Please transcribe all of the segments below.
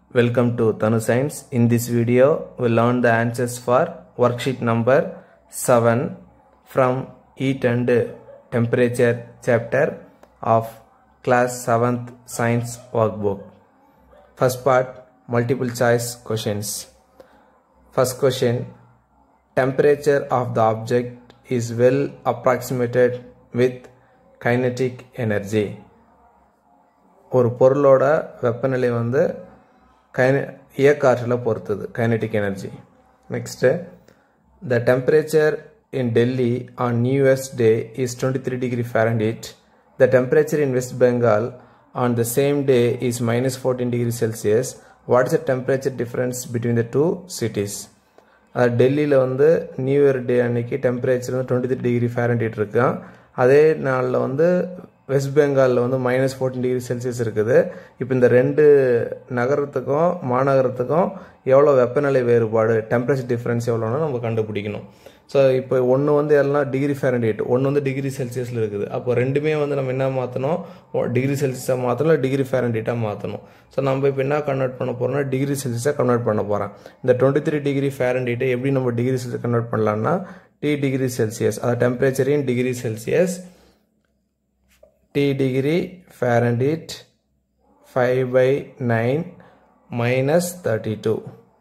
Welcome to Tanu Science. In this video, we'll learn the answers for worksheet number 7 from Heat and Temperature chapter of class 7th science workbook. First part, multiple choice questions. First question, temperature of the object is well approximated with kinetic energy. ஒரு பொருளோட வெப்பநிலை வந்து கைன இயக்க ஆற்றலை பொறுத்தது kinetic energy next the temperature in Delhi on new year's day is twenty three degree Fahrenheit the temperature in west Bengal on the same day is minus fourteen degree Celsius what is the temperature difference between the two cities அதாவது டெல்லியில் வந்து new year டே அன்னைக்கு temperature வந்து twenty three degree Fahrenheit இருக்கான் அதே நாளில் வந்து west பெங்காலில் வந்து மைனஸ் ஃபோர்டீன் டிகிரி செல்சியஸ் இருக்குது இப்போ இந்த ரெண்டு நகரத்துக்கும் மாநகரத்துக்கும் எவ்வளோ வெப்பநிலை வேறுபாடு டெம்பரேச்சர் டிஃப்ரென்ஸ் எவ்வளோன்னு நம்ம கண்டுபிடிக்கணும் ஸோ இப்போ ஒன்று வந்து எல்லாம் டிகிரி ஃபேரன்ஹீட் ஒன்று வந்து டிகிரி செல்சியஸில் இருக்குது அப்போ ரெண்டுமே வந்து நம்ம என்ன மாற்றணும் டிகிரி செல்சியஸாக மாற்றணும் இல்லை டிகிரி ஃபேரன்ஹீட்டாக மாற்றணும் ஸோ நம்ம இப்போ என்ன கன்வெர்ட் பண்ண போகிறோம்னா டிகிரி செல்சியஸாக கன்வெர்ட் பண்ண போகிறோம் இந்த டுவெண்ட்டி த்ரீ டிகிரி ஃபேரன்ஹீட்டை எப்படி நம்ம டிகிரி செல்சியஸ் கன்வெர்ட் பண்ணலாம்னா டி டிகிரி செல்சியஸ் அது temperature in degree Celsius T degree Fahrenheit 5 by 9 minus 32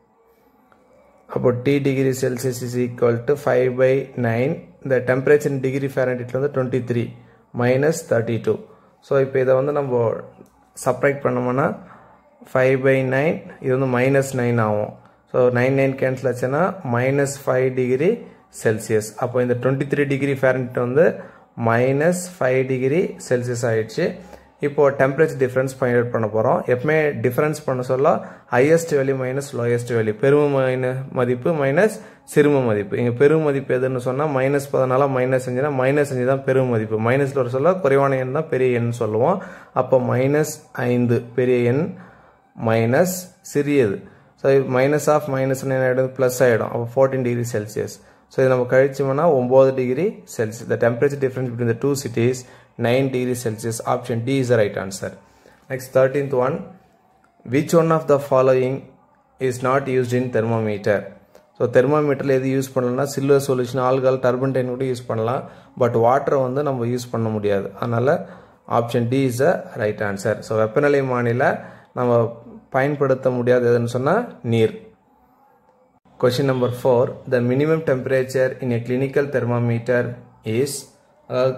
அப்போ T degree Celsius is equal to 5 by 9 இந்த டெம்பரேச்சர் டிகிரி ஃபேரன்ஹீட்ல வந்து twenty three minus thirty two so இப்போ இதை வந்து நம்ம சப்ரைட் பண்ணோம்னா ஃபைவ் பை நைன் இது வந்து மைனஸ் நைன் ஆகும் ஸோ நைன் நைன் கேன்சல் ஆச்சுன்னா மைனஸ் ஃபைவ் டிகிரி செல்சியஸ் அப்போ இந்த டுவெண்ட்டி த்ரீ டிகிரி ஃபேரன்ஹீட் வந்து மைனஸ் ஃபைவ் டிகிரி செல்சியஸ் ஆகிடுச்சு இப்போது டெம்பரேச்சர் டிஃப்ரென்ஸ் ஃபைண்ட் அவுட் பண்ண போகிறோம் எப்பவுமே டிஃப்ரென்ஸ் பண்ண சொல்ல highest value minus lowest value பெரும மைன மதிப்பு மைனஸ் சிறும மதிப்பு இங்கே பெரும் மதிப்பு எதுன்னு சொன்னால் மைனஸ் பதினாலாம் மைனஸ் அஞ்சுனா மைனஸ் அஞ்சு தான் பெரும் மதிப்பு மைனஸில் ஒரு சொல்ல குறைவான எண் தான் பெரிய எண் சொல்லுவோம் அப்போ மைனஸ் ஐந்து பெரிய எண் மைனஸ் சிறியது ஸோ மைனஸ் ஆஃப் மைனஸ் என்ன ஆகிடும் ப்ளஸ் ஆகிடும் அப்போ ஃபோர்டீன் டிகிரி செல்சியஸ் ஸோ இது நம்ம கழிச்சோம்னா ஒம்பது degree Celsius the temperature difference between the two cities nine degree Celsius option D is the right answer next thirteenth one which one of the following is not used in thermometer so தெர்மோமீட்டரில் எது use பண்ணலன்னா silver solution alcohol turpentine கூட use பண்ணலாம் but வாட்டரை வந்து நம்ம use பண்ண முடியாது அதனால் option D is the right answer so வெப்பநிலை மாநில நம்ம பயன்படுத்த முடியாததுன்னு சொன்னால் நீர் Question number 4. The minimum temperature in a clinical thermometer is uh,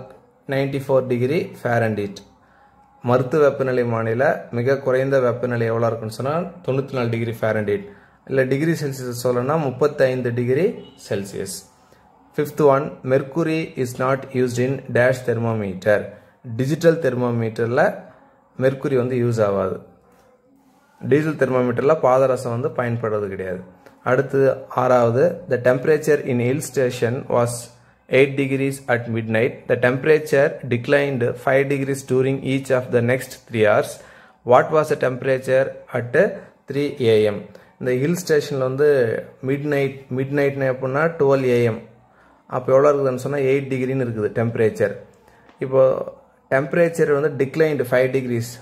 94 degree Fahrenheit. மருத்துவ வெப்பநிலை மாநில மிக குறைந்த வெப்பநிலை எவ்வளோ இருக்குன்னு சொன்னால் தொண்ணூற்றி நாலு டிகிரி ஃபேரன்ஹீட் இல்லை டிகிரி செல்சியஸ் சொல்லணும்னா முப்பத்தைந்து degree Celsius fifth one mercury is not used in dash thermometer digital தெர்மோமீட்டரில் மெர்க்குரி வந்து யூஸ் ஆகாது டிஜிட்டல் தெர்மோமீட்டரில் பாதரசம் வந்து பயன்படுறது கிடையாது அடுத்து ஆறாவது the temperature in hill station was eight degrees at midnight the temperature declined five degrees during each of the next three hours what was the temperature at three AM இந்த hill ஸ்டேஷனில் வந்து mid night mid நைட்னு எப்படின்னா twelve AM அப்போ எவ்வளோ இருக்குதுன்னு சொன்னால் eight டிகிரின்னு இருக்குது temperature இப்போது டெம்பரேச்சர் வந்து declined five degrees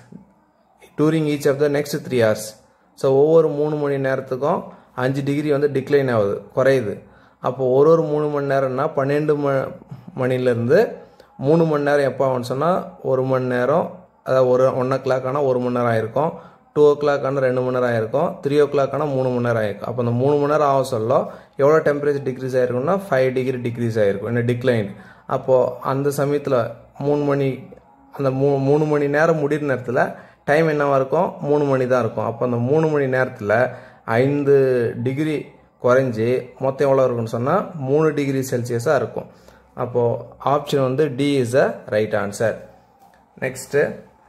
during each of the next three hours so ஒவ்வொரு மூணு மணி நேரத்துக்கும் அஞ்சு டிகிரி வந்து டிக்ளைன் ஆகுது குறையுது அப்போ ஒரு ஒரு மூணு மணி நேரம்னா பன்னெண்டு ம மணிலேருந்து மூணு மணி நேரம் எப்போ ஆகும்னு சொன்னால் ஒரு மணி நேரம் அதாவது ஒரு ஒன் ஓ கிளாக் ஆனால் ஒரு மணி நேரம் ஆயிருக்கும் டூ ஓ கிளாக் ஆனால் ரெண்டு மணி நேரம் ஆயிருக்கும் த்ரீ ஓ கிளாக் ஆனால் மூணு மணி நேரம் ஆயிருக்கும் அப்போ அந்த மூணு மணி நேரம் ஆக சொல்ல எவ்வளோ டெம்பரேச்சர் டிக்ரீஸ் ஆயிருக்கும்னா ஃபைவ் டிகிரி டிக்ரீஸ் ஆயிருக்கும் என்ன டிக்ளைன் அப்போது அந்த சமயத்தில் மூணு மணி அந்த மூ மூணு மணி நேரம் முடிகிற நேரத்தில் டைம் என்னவாக இருக்கும் மூணு மணி தான் இருக்கும் அப்போ அந்த மூணு மணி நேரத்தில் ஐந்து டிகிரி குறைஞ்சி மொத்தம் எவ்வளோ இருக்குன்னு சொன்னால் மூணு டிகிரி செல்சியஸாக இருக்கும் அப்போது ஆப்ஷன் வந்து D is a right answer next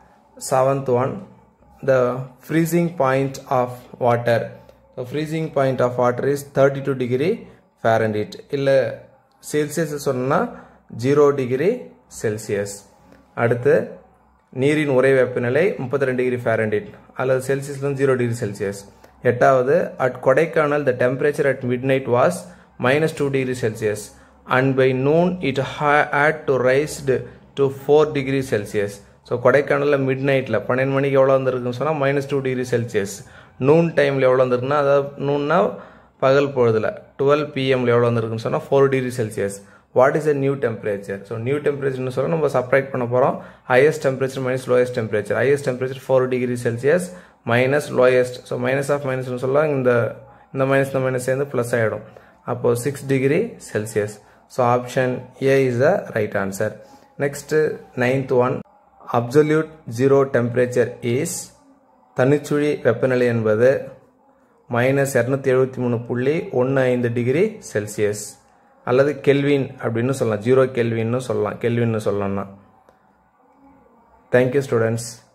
seventh one the freezing point of water the freezing point of water is thirty two degree Fahrenheit இல்லை செல்சியஸ் சொன்னால் ஜீரோ டிகிரி செல்சியஸ் அடுத்து நீரின் உரை வெப்பநிலை முப்பத்தி ரெண்டு டிகிரி ஃபேரன்ஹீட் அல்லது செல்சியஸ்லேருந்து ஜீரோ டிகிரி செல்சியஸ் எட்டாவது at Kodaikanal the temperature at midnight was minus two degree Celsius and by noon it had to raised to four degree Celsius so கொடைக்கானலில் மிட் நைட்டில் பன்னெண்டு மணிக்கு எவ்வளோ வந்துருக்குன்னு சொன்னால் minus two degree Celsius noon டைமில் எவ்வளோ வந்திருக்குன்னா அதாவது நூன்னா பகல் பொழுதில் டுவெல் பிஎம்ல எவ்வளோ வந்திருக்குன்னு சொன்னால் four degree Celsius what is a new temperature so new டெம்பரேச்சர்னு சொல்ல நம்ம சப்ரைட் பண்ண போகிறோம் highest temperature minus lowest temperature highest temperature four degree Celsius minus lowest so minus of மைனஸ்னு சொல்ல இந்த இந்த மைனஸ் இந்த மைனஸ் சேர்ந்து ப்ளஸ் ஆகிடும் அப்போது six degree Celsius so option A is the right answer next ninth one absolute zero temperature is தனிச்சுழி வெப்பநிலை என்பது மைனஸ் இரநூத்தி எழுபத்தி மூணு புள்ளி ஒன்று ஐந்து டிகிரி செல்சியஸ் அல்லது கெல்வின் அப்படின்னு சொல்லலாம் ஜீரோ கெல்வின்னு சொல்லலாம் கெல்வின்னு சொல்லலாம்னா தேங்க்யூ ஸ்டூடெண்ட்ஸ்